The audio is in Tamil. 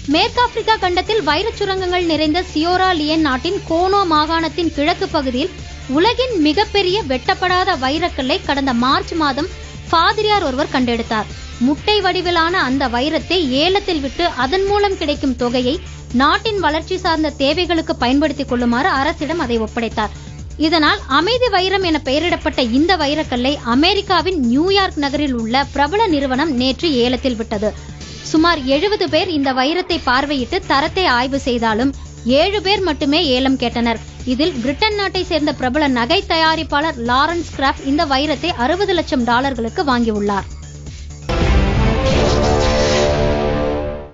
மேற்காப்பிரிக்கா கண்டத்தில் வைரச் சுரங்கங்கள் நிறைந்த சியோரா லியன் நாட்டின் கோனோ மாகாணத்தின் கிழக்கு பகுதியில் உலகின் மிகப்பெரிய வெட்டப்படாத வைரக்கல்லை கடந்த மார்ச் மாதம் பாதிரியார் ஒருவர் கண்டெடுத்தார் முட்டை வடிவிலான அந்த வைரத்தை ஏலத்தில் விட்டு அதன் மூலம் கிடைக்கும் தொகையை நாட்டின் வளர்ச்சி சார்ந்த தேவைகளுக்கு பயன்படுத்திக் கொள்ளுமாறு அரசிடம் அதை ஒப்படைத்தார் இதனால் அமைதி வைரம் என பெயரிடப்பட்ட இந்த வைரக்கல்லை அமெரிக்காவின் நியூயார்க் நகரில் உள்ள பிரபல நிறுவனம் நேற்று ஏலத்தில் விட்டது சுமார் எழுபது பேர் இந்த வைரத்தை பார்வையிட்டு தரத்தை ஆய்வு செய்தாலும் ஏழு பேர் மட்டுமே ஏலம் கேட்டனர் இதில் பிரிட்டன் நாட்டை சேர்ந்த பிரபல நகை தயாரிப்பாளர் லாரன்ஸ் கிராஃப்ட் இந்த வைரத்தை அறுபது லட்சம் டாலர்களுக்கு வாங்கியுள்ளார்